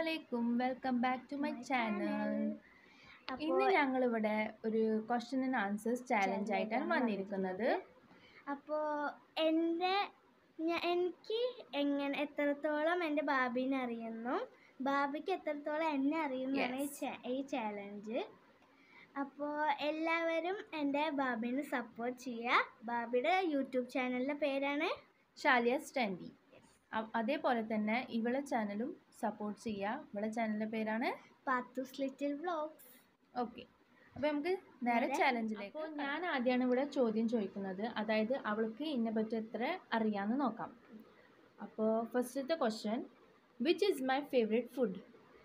അലൈക്കും welcome back to my My channel channel. ഇന്ന് അപ്പോൾ ഞങ്ങളിവിടെ ഒരു ക്വസ്റ്റ്യൻ ആൻഡ് ആൻസേഴ്സ് ചാലഞ്ച് ആയിട്ടാണ് വന്നിരിക്കുന്നത് അപ്പോൾ എൻ്റെ ഞാ- എനിക്ക് എങ്ങനെ എത്രത്തോളം എൻ്റെ ബാബിനെ അറിയുന്നു ബാബിക്ക് എത്രത്തോളം എന്നെ അറിയുന്നതാണ് ഈ Yes. ചാ- ഈ ചാലഞ്ച് അപ്പോൾ എല്ലാവരും എൻ്റെ ബാബിനെ സപ്പോർട്ട് ചെയ്യുക ബാബിയുടെ യൂട്യൂബ് ചാനലിൻ്റെ പേരാണ് ഷാലിയ സ്റ്റാൻഡി അതേപോലെ തന്നെ ഇവളെ ചാനലും സപ്പോർട്ട് ചെയ്യുക ഇവളെ ചാനലിൻ്റെ പേരാണ് പാത്തൂസ് ലിറ്റിൽ വ്ളോഗ്സ് ഓക്കെ അപ്പോൾ നമുക്ക് നേരെ നേരെ ചാലഞ്ചിലേക്ക് അപ്പോൾ ഞാൻ ആദ്യമാണ് ഇവിടെ ചോദ്യം ചോദിക്കുന്നത് അതായത് അവൾക്ക് ഇതിനെ പറ്റി എത്ര അറിയാമെന്ന് നോക്കാം അപ്പോൾ ഫസ്റ്റത്തെ question which is my favourite food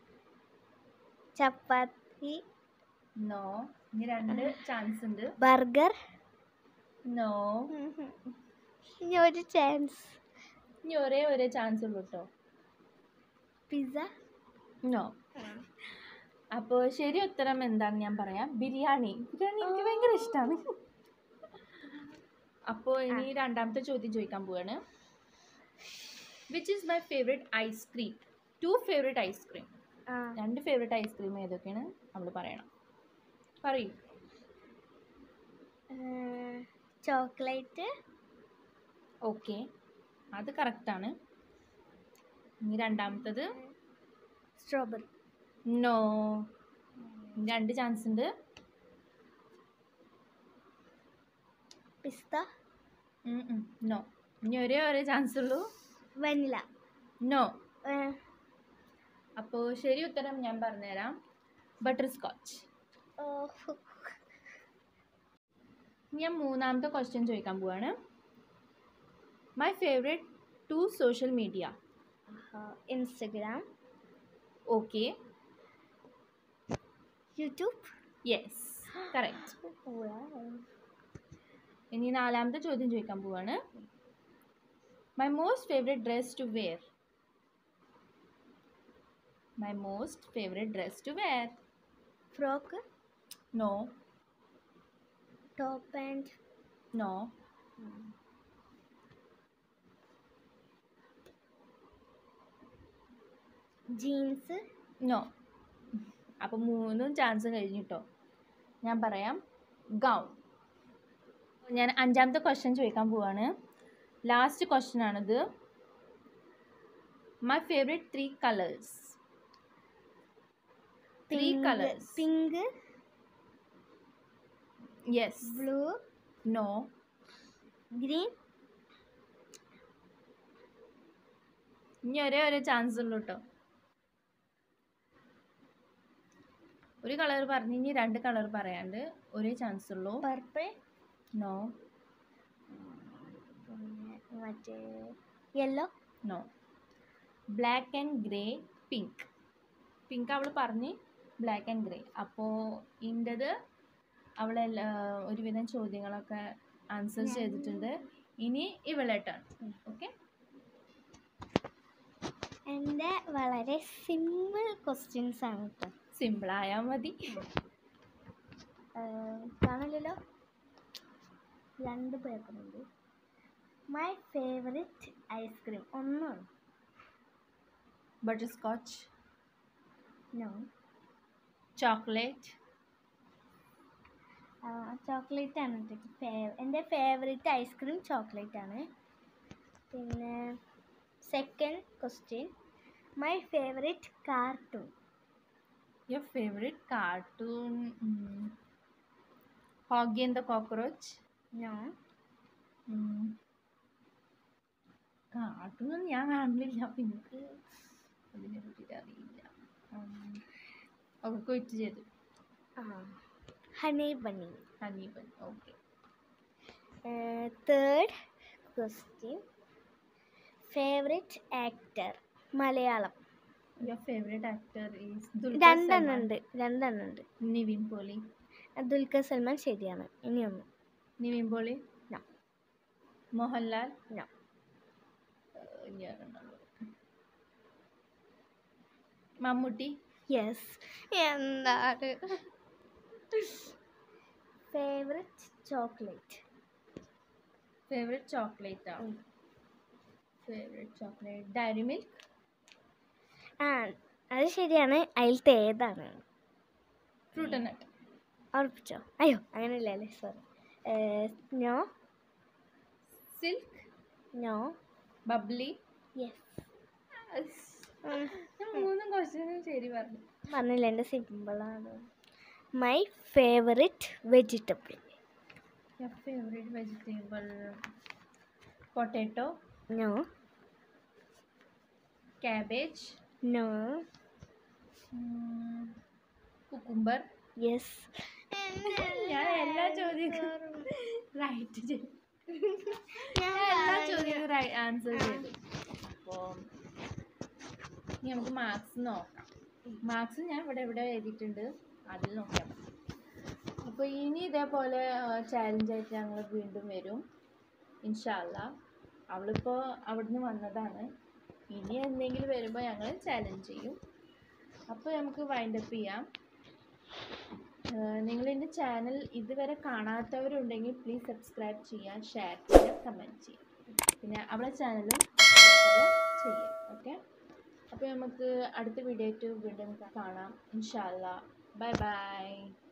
chapati no ഇനി രണ്ട് ചാൻസ് ഉണ്ട് ബർഗർ നോ ഇനി ഒരു ചാൻസ് ഇനി ഒരേ ഒരേ ചാൻസ് ഉള്ളൂ കേട്ടോ പിസ്സ നോ അപ്പോൾ ശരി ഉത്തരം എന്താണ് ഞാൻ പറയാം ബിരിയാണി ബിരിയാണി എനിക്ക് ഭയങ്കര ഇഷ്ടമാണ് അപ്പോൾ ഇനി രണ്ടാമത്തെ ചോദ്യം ചോദിക്കാൻ പോവാണ് which is my favourite ice cream two favourite ice cream ആ രണ്ട് ഫേവറേറ്റ് ഐസ്ക്രീം ഏതൊക്കെയാണ് നമ്മൾ പറയണം പറയൂ ചോക്ലേറ്റ് ഓക്കെ അത് കറക്റ്റാണ് ഇനി രണ്ടാമത്തത് സ്ട്രോബെറി നോ രണ്ട് ചാൻസ് ഉണ്ട് പിസ്ത നോ ഇനി ഒരേ ഒരേ ചാൻസ് ഉള്ളൂ വനില നോ അപ്പോൾ ശരി ഉത്തരം ഞാൻ പറഞ്ഞുതരാം ബട്ടർ സ്കോച്ച് ഞാൻ മൂന്നാമത്തെ ക്വസ്റ്റ്യൻ ചോദിക്കാൻ പോവാണ് my favourite two social media Instagram okay YouTube yes correct ഇനി നാലാമത്തെ ചോദ്യം ചോദിക്കാൻ പോവാണ് my most favourite dress to wear my most favourite dress to wear frock no top and no jeans no അപ്പം മൂന്നും ചാൻസ് കഴിഞ്ഞു കേട്ടോ ഞാൻ പറയാം ഗൗൺ ഞാൻ അഞ്ചാമത്തെ ക്വസ്റ്റ്യൻ ചോദിക്കാൻ പോവാണ് ലാസ്റ്റ് ക്വസ്റ്റ്യൻ ആണിത് my favourite three colours three colours pink yes blue no green ഇനി ഒരേ ഒരേ ചാൻസ് ഉള്ളൂ കേട്ടോ ഒരു കളർ പറഞ്ഞ് ഇനി രണ്ട് കളർ പറയാണ്ട് ഒരേ ചാൻസ് ഉള്ളൂ പർപ്പിൾ നോ പിന്നെ മറ്റേ yellow no black and grey pink pink അവൾ പറഞ്ഞ് ബ്ലാക്ക് ആൻഡ് ഗ്രേ അപ്പോൾ ഇൻ്റെത് അവൾ ഒരുവിധം ചോദ്യങ്ങളൊക്കെ ആൻസർ ചെയ്തിട്ടുണ്ട് ഇനി ഇവളായിട്ടാണ് ഓക്കെ എൻ്റെ വളരെ സിമ്പിൾ ക്വസ്റ്റ്യൻസ് ആണ് കേട്ടോ സിമ്പിളായാൽ മതി കാണില്ലല്ലോ രണ്ട് പേപ്പറുണ്ട് മൈ ഫേവറേറ്റ് ഐസ്ക്രീം ഒന്നാണ് butterscotch no chocolate chocolate ആണ് കേട്ടോ ഫേവ് എൻ്റെ ഫേവറേറ്റ് ഐസ്ക്രീം ചോക്ലേറ്റ് ആണ് പിന്നെ second question my favourite cartoon your favourite cartoon Oggy and the cockroach no കാർട്ടൂണൊന്നും ഞാൻ കാണുന്നില്ല അപ്പം എനിക്ക് അതിനെ പറ്റിയിട്ട് അറിയില്ല ഒക്കെ ക്വിറ്റ് ചെയ്തു ഹണി ബണ്ണി ഹനീബൻ okay third question favourite actor Malayalam your favourite actor is രണ്ടെണ്ണം ഉണ്ട് രണ്ടെണ്ണം ഉണ്ട് നിവിൻ പോളി ദുൽഖർ സൽമാൻ ശരിയാണ് ഇനിയൊന്ന് നിവിൻ പോളി No. മോഹൻലാൽ No. ഏഹ്, ഇനി ആരുണ്ടാവും? മമ്മൂട്ടി യെസ് എന്താണ് ഫേവററ്റ് ചോക്ലേറ്റ് ഫേവറേറ്റ് ചോക്ലേറ്റ് ആണ് ഉം. ഫേവറേറ്റ് ചോക്ലേറ്റ് ഡയറി മിൽക്ക് ആ അത് ശരിയാണ് അതിലത്തെ ഏതാണ് ഫ്രൂട്ട് ആൻഡ് നട്ട് ഉറപ്പിച്ചോ അയ്യോ അങ്ങനെയല്ല അല്ലേ sorry no silk no bubbly yes ഞാൻ മൂന്നും ക്വസ്റ്റ്യനും ശരി പറഞ്ഞു പറഞ്ഞില്ല എൻ്റെ സിമ്പിളാണ് my favourite vegetable Your favorite vegetable? Potato, no cabbage, no mm, cucumber. Yes ഞാൻ എല്ലാ ചോദ്യങ്ങളും റൈറ്റ് ചെയ്തു ഞാൻ എല്ലാ ചോദ്യങ്ങളും റൈറ്റ് ആൻസർ ചെയ്തു അപ്പോൾ ഇനി നമുക്ക് മാർക്സ് നോക്കാം മാർക്സ് ഞാൻ ഇവിടെ ഇവിടെ എഴുതിയിട്ടുണ്ട് അതിൽ നോക്കിയാൽ മതി അപ്പോൾ ഇനി ഇതേപോലെ ചാലഞ്ചായിട്ട് ഞങ്ങൾ വീണ്ടും വരും ഇൻഷാല്ല അവളിപ്പോൾ അവിടുന്ന് വന്നതാണ് ഇനി എന്തെങ്കിലും വരുമ്പോൾ ഞങ്ങൾ ചാലഞ്ച് ചെയ്യും അപ്പോൾ നമുക്ക് വൈൻഡപ്പ് ചെയ്യാം നിങ്ങൾ എൻ്റെ ചാനൽ ഇതുവരെ കാണാത്തവരുണ്ടെങ്കിൽ പ്ലീസ് സബ്സ്ക്രൈബ് ചെയ്യുക ഷെയർ ചെയ്യുക കമൻറ്റ് ചെയ്യുക പിന്നെ അവളെ ചാനലും ചെയ്യുക ഓക്കെ അപ്പോൾ നമുക്ക് അടുത്ത വീഡിയോ ആയിട്ട് വീണ്ടും കാണാം ഇൻഷാല്ല ബൈ ബൈ